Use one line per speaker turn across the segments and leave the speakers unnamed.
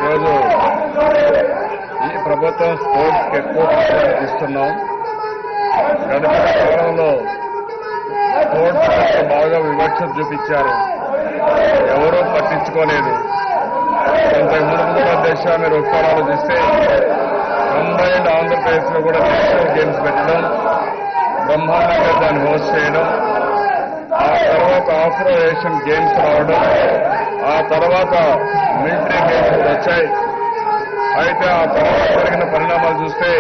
ఈరోజు ఈ ప్రభుత్వం స్పోర్ట్స్ కి ఎక్కువ ప్రాధాన్యత ఇస్తున్నాం గడిచిన కాలంలో స్పోర్ట్స్ పట్ల బాగా వివక్ష చూపించారు ఎవరూ పట్టించుకోలేదు ఇంతకు మునుపు కూడా దేశ మీరు ఒకసారి ఆలోచిస్తే కంబైన్డ్ ఆంధ్రప్రదేశ్ లో కూడా నేషనల్ గేమ్స్ పెట్టడం బ్రహ్మాండంగా దాన్ని హోస్ట్ చేయడం ఆ తర్వాత ఆఫ్రో ఏషియన్ గేమ్స్ రావడం ఆ తర్వాత మిలిటరీ గేమ్స్ కూడా వచ్చాయి అయితే ఆ తర్వాత జరిగిన పరిణామాలు చూస్తే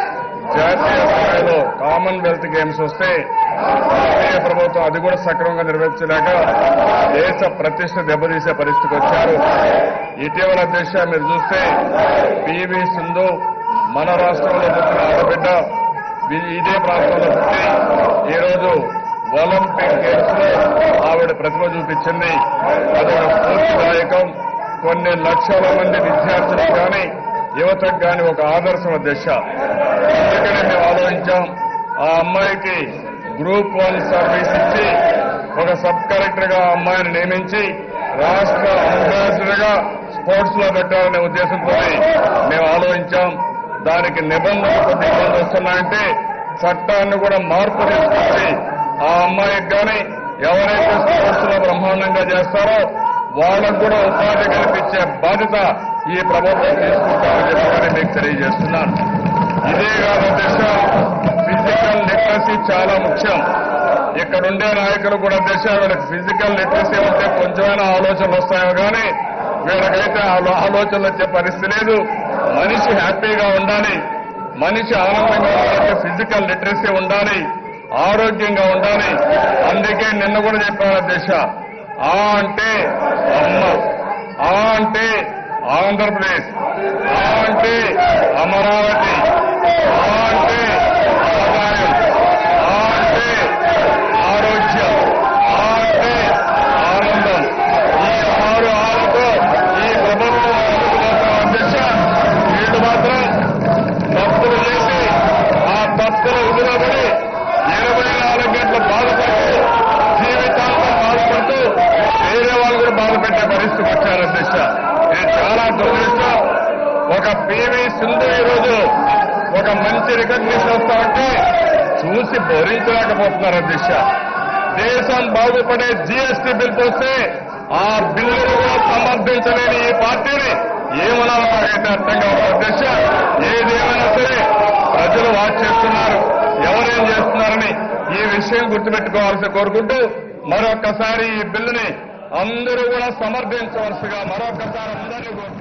జాతీయ స్థాయిలో కామన్వెల్త్ గేమ్స్ వస్తే జాతీయ ప్రభుత్వం అది కూడా సక్రమంగా నిర్వహించలేక దేశ ప్రతిష్ట దెబ్బతీసే పరిస్థితికి వచ్చారు ఇటీవల దేశ మీరు చూస్తే పివి సింధు మన రాష్ట్రంలో పుట్టిన ఆడబిడ్డ వీ- ఇదే ప్రాంతంలో పుట్టి ఈరోజు ఒలింపిక్ గేమ్స్ లో ఆవిడ ప్రతిభ చూపించింది అదొక స్ఫూర్తిదాయకం కొన్ని లక్షల మంది విద్యార్థులకు కానీ యువతకు కానీ ఒక ఆదర్శం దిశ అందుకనే మేము ఆలోచించాం ఆ అమ్మాయికి గ్రూప్ వన్ సర్వీస్ ఇచ్చి ఒక సబ్ కలెక్టర్ గా ఆ అమ్మాయిని నియమించి రాష్ట్ర అంబాసిడర్ గా స్పోర్ట్స్ లో పెట్టాలనే ఉద్దేశంతో మేము ఆలోచించాం దానికి నిబంధనలు కొన్ని ఇబ్బంది వస్తున్నాయంటే చట్టాన్ని కూడా మార్పు తీసుకొచ్చి ఆ అమ్మాయికి కానీ ఎవరైతే స్పోర్ట్స్ లో బ్రహ్మాండంగా చేస్తారో వాళ్ళకు కూడా ఉపాధి కల్పించే బాధ్యత ఈ ప్రభుత్వం తీసుకుంటామని చెప్పి మీకు తెలియజేస్తున్నాను ఇదే కాదు దిశ ఫిజికల్ లిటరసీ చాలా ముఖ్యం ఇక్కడ ఉండే నాయకులు కూడా దిశ వీళ్ళకి ఫిజికల్ లిటరసీ ఉంటే కొంచెమైనా ఆలోచనలు వస్తాయో కానీ వీళ్ళకైతే ఆలో- ఆలోచనలు వచ్చే పరిస్థితి లేదు మనిషి హ్యాపీగా ఉండాలి మనిషి ఆనందంగా ఉండాలంటే ఫిజికల్ లిటరసీ ఉండాలి ఆరోగ్యంగా ఉండాలి అందుకే నిన్న కూడా చెప్పారు దిశ ఆ అంటే అమ్మ ఆ అంటే ఆంధ్రప్రదేశ్ ఆ అంటే అమరావతి ఆ అంటే ఆదాయం ఆ అంటే ఆరోగ్యం ఆ అంటే ఆనందం ఈ ఆరు ఆరుతో ఈ ప్రభుత్వం ముందుకు పోతున్న అధ్యక్ష వీళ్ళు మాత్రం తప్పులు చేసి ఆ తప్పుల ఉదిరబడి ఇరవై నాలుగు గంటలు బాధపడుతూ జీవితాంతం బాధపడుతూ వేరే వాళ్ళు కూడా బాధపెట్టే పరిస్థితికి వచ్చారు అధ్యక్ష ఇది చాలా దురదృష్టం ఒక పివి సింధు ఈరోజు ఒక మంచి రికగ్నిషన్ వస్తా ఉంటే చూసి భరించలేకపోతున్నారు అధ్యక్ష దేశం బాగుపడే జీఎస్టీ బిల్ వస్తే ఆ బిల్లును కూడా సమర్థించలేని ఈ పార్టీని ఏమనాలో నాకైతే అర్థం కావాలి అధ్యక్ష ఏదేమైనా సరే ప్రజలు వాచ్ చేస్తున్నారు ఎవరేం చేస్తున్నారని ఈ విషయం గుర్తుపెట్టుకోవాల్సి కోరుకుంటూ మరొక్కసారి ఈ బిల్లుని అందరూ కూడా సమర్థించవలసిగా మరొక్కసారి అందరినీ కోరుతున్నాను